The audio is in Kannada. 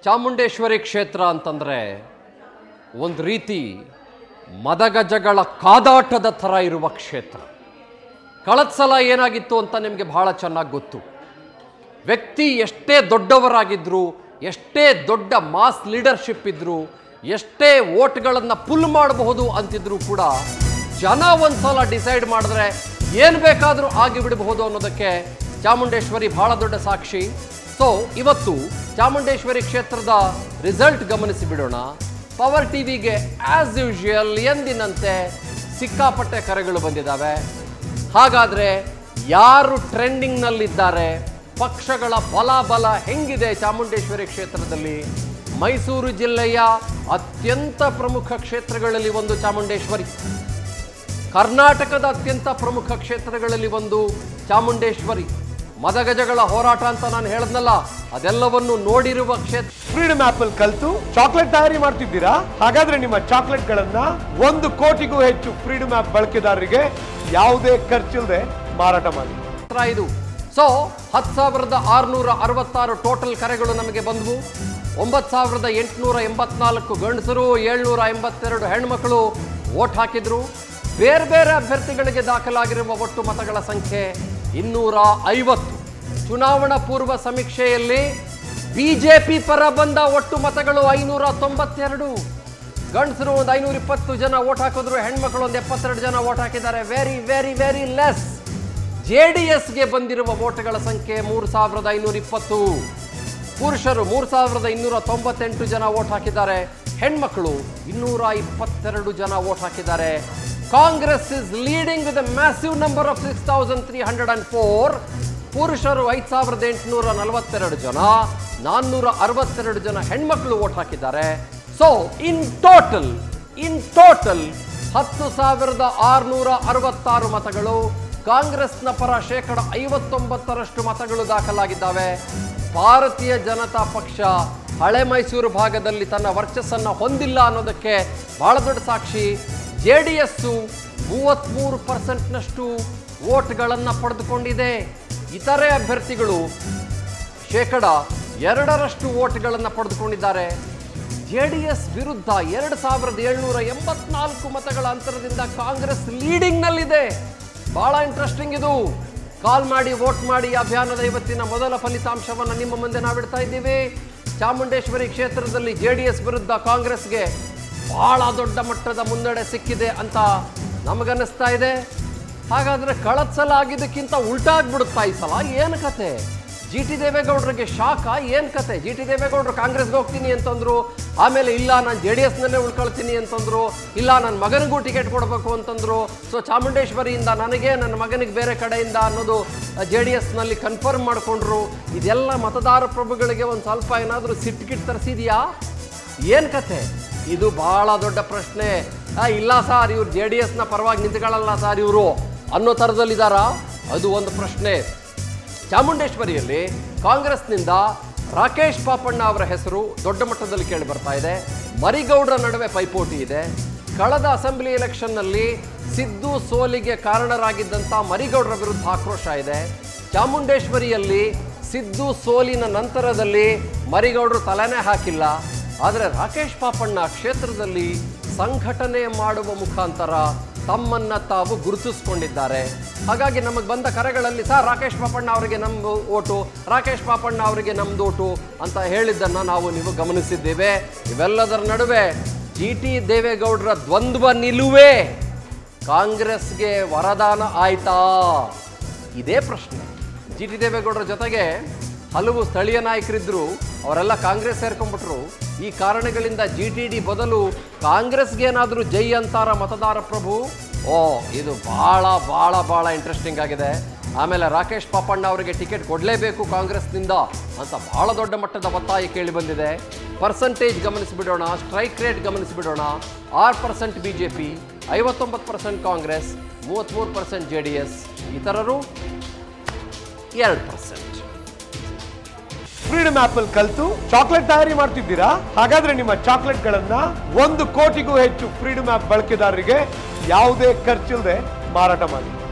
ಚಾಮುಂಡೇಶ್ವರಿ ಕ್ಷೇತ್ರ ಅಂತಂದರೆ ಒಂದು ರೀತಿ ಮದಗಜಗಳ ಕಾದಾಟದ ಥರ ಇರುವ ಕ್ಷೇತ್ರ ಕಳೆದ ಸಲ ಏನಾಗಿತ್ತು ಅಂತ ನಿಮಗೆ ಬಹಳ ಚೆನ್ನಾಗಿ ಗೊತ್ತು ವ್ಯಕ್ತಿ ಎಷ್ಟೇ ದೊಡ್ಡವರಾಗಿದ್ದರು ಎಷ್ಟೇ ದೊಡ್ಡ ಮಾಸ್ ಲೀಡರ್ಶಿಪ್ ಇದ್ದರು ಎಷ್ಟೇ ವೋಟ್ಗಳನ್ನು ಪುಲ್ ಮಾಡಬಹುದು ಅಂತಿದ್ರು ಕೂಡ ಜನ ಒಂದ್ಸಲ ಡಿಸೈಡ್ ಮಾಡಿದ್ರೆ ಏನು ಬೇಕಾದರೂ ಆಗಿಬಿಡಬಹುದು ಅನ್ನೋದಕ್ಕೆ ಚಾಮುಂಡೇಶ್ವರಿ ಬಹಳ ದೊಡ್ಡ ಸಾಕ್ಷಿ ಸೊ ಇವತ್ತು ಚಾಮುಂಡೇಶ್ವರಿ ಕ್ಷೇತ್ರದ ರಿಸಲ್ಟ್ ಗಮನಿಸಿ ಬಿಡೋಣ ಪವರ್ ಟಿವಿಗೆ ಆಸ್ ಯೂಶುವಲ್ ಎಂದಿನಂತೆ ಸಿಕ್ಕಾಪಟ್ಟೆ ಕರೆಗಳು ಬಂದಿದ್ದಾವೆ ಹಾಗಾದ್ರೆ ಯಾರು ಟ್ರೆಂಡಿಂಗ್ನಲ್ಲಿದ್ದಾರೆ ಪಕ್ಷಗಳ ಬಲಾಬಲ ಹೆಂಗಿದೆ ಚಾಮುಂಡೇಶ್ವರಿ ಕ್ಷೇತ್ರದಲ್ಲಿ ಮೈಸೂರು ಜಿಲ್ಲೆಯ ಅತ್ಯಂತ ಪ್ರಮುಖ ಕ್ಷೇತ್ರಗಳಲ್ಲಿ ಒಂದು ಚಾಮುಂಡೇಶ್ವರಿ ಕರ್ನಾಟಕದ ಅತ್ಯಂತ ಪ್ರಮುಖ ಕ್ಷೇತ್ರಗಳಲ್ಲಿ ಒಂದು ಚಾಮುಂಡೇಶ್ವರಿ ಮದಗಜಗಳ ಹೋರಾಟ ಅಂತ ನಾನು ಹೇಳದ್ನಲ್ಲ ಅದೆಲ್ಲವನ್ನು ನೋಡಿರುವ ಕ್ಷೇತ್ರ ಫ್ರೀಡಮ್ ಆಪ್ ಅಲ್ಲಿ ಕಲ್ತು ಚಾಕ್ಲೇಟ್ ತಯಾರಿ ಮಾಡ್ತಿದ್ದೀರಾ ಹಾಗಾದ್ರೆ ನಿಮ್ಮ ಚಾಕ್ಲೇಟ್ ಗಳನ್ನ ಒಂದು ಕೋಟಿಗೂ ಹೆಚ್ಚು ಫ್ರೀಡಮ್ ಆಪ್ ಬಳಕೆದಾರರಿಗೆ ಯಾವುದೇ ಖರ್ಚಿಲ್ಲದೆ ಮಾರಾಟ ಮಾಡಿ ಕ್ಷೇತ್ರ ಇದು ಸೊ ಹತ್ತು ಸಾವಿರದ ಆರುನೂರ ಅರವತ್ತಾರು ಟೋಟಲ್ ಕರೆಗಳು ನಮಗೆ ಬಂದವು ಒಂಬತ್ತು ಸಾವಿರದ ಎಂಟುನೂರ ಎಂಬತ್ನಾಲ್ಕು ಗಂಡಸರು ಏಳ್ನೂರ ಎಂಬತ್ತೆರಡು ಹೆಣ್ಮಕ್ಳು ವೋಟ್ ಹಾಕಿದ್ರು ಬೇರೆ ಬೇರೆ ಅಭ್ಯರ್ಥಿಗಳಿಗೆ ದಾಖಲಾಗಿರುವ ಒಟ್ಟು ಮತಗಳ ಸಂಖ್ಯೆ ಇನ್ನೂರ ಐವತ್ತು ಚುನಾವಣಾ ಪೂರ್ವ ಸಮೀಕ್ಷೆಯಲ್ಲಿ ಬಿಜೆಪಿ ಪರ ಬಂದ ಒಟ್ಟು ಮತಗಳು ಐನೂರ ತೊಂಬತ್ತೆರಡು ಗಂಡಸರು ಒಂದು ಐನೂರ ಇಪ್ಪತ್ತು ಜನ ವೋಟ್ ಹಾಕಿದ್ರು ಹೆಣ್ಮಕ್ಳು ಒಂದು ಎಪ್ಪತ್ತೆರಡು ಜನ ವೋಟ್ ಹಾಕಿದ್ದಾರೆ very very very less J D ಎಸ್ಗೆ ಬಂದಿರುವ ವೋಟ್ಗಳ ಸಂಖ್ಯೆ ಮೂರು ಸಾವಿರದ ಐನೂರ ಇಪ್ಪತ್ತು ಪುರುಷರು ಮೂರು ಸಾವಿರದ ಇನ್ನೂರ ತೊಂಬತ್ತೆಂಟು ಜನ ವೋಟ್ ಹಾಕಿದ್ದಾರೆ ಹೆಣ್ಮಕ್ಳು ಇನ್ನೂರ ಇಪ್ಪತ್ತೆರಡು ಜನ ವೋಟ್ ಹಾಕಿದ್ದಾರೆ Congress is leading with massive number of six thousand three hundred and four ಪುರುಷರು ಐದು ಸಾವಿರದ ಎಂಟುನೂರ ನಲವತ್ತೆರಡು ಜನ ನಾನ್ನೂರ ಅರವತ್ತೆರಡು ಜನ ಹೆಣ್ಮಕ್ಳು ವೋಟ್ ಹಾಕಿದ್ದಾರೆ so in total in total ಹತ್ತು ಸಾವಿರದ ಆರುನೂರ ಅರವತ್ತಾರು ಮತಗಳು ಕಾಂಗ್ರೆಸ್ನ ಪರ ಶೇಕಡ ಐವತ್ತೊಂಬತ್ತರಷ್ಟು ಮತಗಳು ದಾಖಲಾಗಿದ್ದಾವೆ ಭಾರತೀಯ ಜನತಾ ಪಕ್ಷ ಹಳೆ ಮೈಸೂರು ಭಾಗದಲ್ಲಿ ತನ್ನ ವರ್ಚಸ್ಸನ್ನು ಹೊಂದಿಲ್ಲ ಅನ್ನೋದಕ್ಕೆ ಬಹಳ ದೊಡ್ಡ ಸಾಕ್ಷಿ ಜೆ ಡಿ ಎಸ್ಸು ಮೂವತ್ತ್ಮೂರು ಪರ್ಸೆಂಟ್ನಷ್ಟು ವೋಟ್ಗಳನ್ನು ಪಡೆದುಕೊಂಡಿದೆ ಇತರೆ ಅಭ್ಯರ್ಥಿಗಳು ಶೇಕಡ ಎರಡರಷ್ಟು ವೋಟ್ಗಳನ್ನು ಪಡೆದುಕೊಂಡಿದ್ದಾರೆ ಜೆ ಡಿ ಎಸ್ ವಿರುದ್ಧ ಎರಡು ಸಾವಿರದ ಏಳ್ನೂರ ಎಂಬತ್ನಾಲ್ಕು ಮತಗಳ ಅಂತರದಿಂದ ಕಾಂಗ್ರೆಸ್ ಲೀಡಿಂಗ್ನಲ್ಲಿದೆ ಬಹಳ ಇಂಟ್ರೆಸ್ಟಿಂಗ್ ಇದು ಕಾಲ್ ಮಾಡಿ ವೋಟ್ ಮಾಡಿ ಅಭಿಯಾನದ ಇವತ್ತಿನ ಮೊದಲ ಫಲಿತಾಂಶವನ್ನು ನಿಮ್ಮ ಮುಂದೆ ನಾವಿಡ್ತಾ ಇದ್ದೀವಿ ಚಾಮುಂಡೇಶ್ವರಿ ಕ್ಷೇತ್ರದಲ್ಲಿ ಜೆ ಡಿ ಎಸ್ ವಿರುದ್ಧ ಕಾಂಗ್ರೆಸ್ಗೆ ಬಹಳ ದೊಡ್ಡ ಮಟ್ಟದ ಮುನ್ನಡೆ ಸಿಕ್ಕಿದೆ ಅಂತ ನಮಗನ್ನಿಸ್ತಾ ಇದೆ ಹಾಗಾದ್ರೆ ಕಳೆದ ಸಲ ಆಗಿದ್ದಕ್ಕಿಂತ ಉಲ್ಟಾ ಆಗ್ಬಿಡುತ್ತಾ ಈ ಸಲ ಏನು ಕತೆ ಜಿ ಟಿ ದೇವೇಗೌಡರಿಗೆ ಶಾಖ ಏನು ಕತೆ ಜಿ ಟಿ ದೇವೇಗೌಡರು ಕಾಂಗ್ರೆಸ್ಗೆ ಹೋಗ್ತೀನಿ ಅಂತಂದ್ರು ಆಮೇಲೆ ಇಲ್ಲ ನಾನು ಜೆ ಡಿ ಎಸ್ನಲ್ಲೇ ಉಳ್ಕೊಳ್ತೀನಿ ಅಂತಂದ್ರು ಇಲ್ಲ ನನ್ನ ಮಗನಿಗೂ ಟಿಕೆಟ್ ಕೊಡಬೇಕು ಅಂತಂದ್ರು ಸೊ ಚಾಮುಂಡೇಶ್ವರಿಯಿಂದ ನನಗೆ ನನ್ನ ಮಗನಿಗೆ ಬೇರೆ ಕಡೆಯಿಂದ ಅನ್ನೋದು ಜೆ ಡಿ ಎಸ್ನಲ್ಲಿ ಕನ್ಫರ್ಮ್ ಮಾಡಿಕೊಂಡ್ರು ಇದೆಲ್ಲ ಮತದಾರ ಪ್ರಭುಗಳಿಗೆ ಒಂದು ಸ್ವಲ್ಪ ಏನಾದರೂ ಸಿಟ್ಗಿಟ್ ತರಿಸಿದೆಯಾ ಏನು ಕತೆ ಇದು ಬಹಳ ದೊಡ್ಡ ಪ್ರಶ್ನೆ ಆ, ಇಲ್ಲ ಸರ್ ಇವ್ರು ಜೆ ಡಿ ಎಸ್ನ ಪರವಾಗಿ ನಿಂತ್ಕೊಳ್ಳಲ್ಲ ಸರ್ ಇವರು ಅನ್ನೋ ಥರದಲ್ಲಿದ್ದಾರಾ ಅದು ಒಂದು ಪ್ರಶ್ನೆ ಚಾಮುಂಡೇಶ್ವರಿಯಲ್ಲಿ ಕಾಂಗ್ರೆಸ್ನಿಂದ ರಾಕೇಶ್ ಪಾಪಣ್ಣ ಅವರ ಹೆಸರು ದೊಡ್ಡ ಮಟ್ಟದಲ್ಲಿ ಕೇಳಿ ಬರ್ತಾ ಇದೆ ಮರಿಗೌಡರ ನಡುವೆ ಪೈಪೋಟಿ ಇದೆ ಕಳೆದ ಅಸೆಂಬ್ಲಿ ಎಲೆಕ್ಷನ್ನಲ್ಲಿ ಸಿದ್ದು ಸೋಲಿಗೆ ಕಾರಣರಾಗಿದ್ದಂಥ ಮರಿಗೌಡರ ವಿರುದ್ಧ ಆಕ್ರೋಶ ಇದೆ ಚಾಮುಂಡೇಶ್ವರಿಯಲ್ಲಿ ಸಿದ್ದು ಸೋಲಿನ ನಂತರದಲ್ಲಿ ಮರಿಗೌಡರು ತಲೆನೇ ಹಾಕಿಲ್ಲ ಆದರೆ ರಾಕೇಶ್ ಪಾಪಣ್ಣ ಕ್ಷೇತ್ರದಲ್ಲಿ ಸಂಘಟನೆ ಮಾಡುವ ಮುಖಾಂತರ ತಮ್ಮನ್ನ ತಾವು ಗುರುತಿಸ್ಕೊಂಡಿದ್ದಾರೆ ಹಾಗಾಗಿ ನಮಗೆ ಬಂದ ಕರೆಗಳಲ್ಲಿ ಸರ್ ರಾಕೇಶ್ ಪಾಪಣ್ಣ ಅವರಿಗೆ ನಮ್ಮದು ಓಟು ರಾಕೇಶ್ ಪಾಪಣ್ಣ ಅವರಿಗೆ ನಮ್ದು ಓಟು ಅಂತ ಹೇಳಿದ್ದನ್ನು ನಾವು ನೀವು ಗಮನಿಸಿದ್ದೇವೆ ಇವೆಲ್ಲದರ ನಡುವೆ ಜಿ ಟಿ ದೇವೇಗೌಡರ ದ್ವಂದ್ವ ನಿಲುವೇ ಕಾಂಗ್ರೆಸ್ಗೆ ವರದಾನ ಆಯ್ತಾ ಇದೇ ಪ್ರಶ್ನೆ ಜಿ ಟಿ ದೇವೇಗೌಡರ ಜೊತೆಗೆ ಹಲವು ಸ್ಥಳೀಯ ನಾಯಕರಿದ್ದರು ಅವರೆಲ್ಲ ಕಾಂಗ್ರೆಸ್ ಸೇರ್ಕೊಂಡ್ಬಿಟ್ರು ಈ ಕಾರಣಗಳಿಂದ ಜಿ ಟಿ ಡಿ ಬದಲು ಕಾಂಗ್ರೆಸ್ಗೇನಾದರೂ ಜೈ ಅಂತಾರ ಮತದಾರ ಪ್ರಭು ಓ ಇದು ಭಾಳ ಭಾಳ ಭಾಳ ಇಂಟ್ರೆಸ್ಟಿಂಗ್ ಆಗಿದೆ ಆಮೇಲೆ ರಾಕೇಶ್ ಪಾಪಣ್ಣ ಅವರಿಗೆ ಟಿಕೆಟ್ ಕೊಡಲೇಬೇಕು ಕಾಂಗ್ರೆಸ್ನಿಂದ ಅಂತ ಬಹಳ ದೊಡ್ಡ ಮಟ್ಟದ ಒತ್ತಾಯ ಕೇಳಿ ಬಂದಿದೆ ಪರ್ಸಂಟೇಜ್ ಗಮನಿಸಿಬಿಡೋಣ ಸ್ಟ್ರೈಕ್ ರೇಟ್ ಗಮನಿಸಿಬಿಡೋಣ ಆರು ಪರ್ಸೆಂಟ್ ಬಿ ಜೆ ಪಿ ಐವತ್ತೊಂಬತ್ತು ಪರ್ಸೆಂಟ್ ಕಾಂಗ್ರೆಸ್ ಮೂವತ್ತ್ಮೂರು ಪರ್ಸೆಂಟ್ ಜೆ ಡಿ ಎಸ್ ಇತರರು ಎರಡು ಪರ್ಸೆಂಟ್ ಫ್ರೀಡಮ್ ಆಪ್ ಅಲ್ಲಿ ಕಲ್ತು ಚಾಕ್ಲೇಟ್ ತಯಾರಿ ಮಾಡ್ತಿದ್ದೀರಾ ಹಾಗಾದ್ರೆ ನಿಮ್ಮ ಚಾಕ್ಲೇಟ್ ಗಳನ್ನ ಒಂದು ಕೋಟಿಗೂ ಹೆಚ್ಚು ಫ್ರೀಡಮ್ ಆಪ್ ಬಳಕೆದಾರರಿಗೆ ಯಾವುದೇ ಖರ್ಚಿಲ್ಲದೆ ಮಾರಾಟ ಮಾಡಿ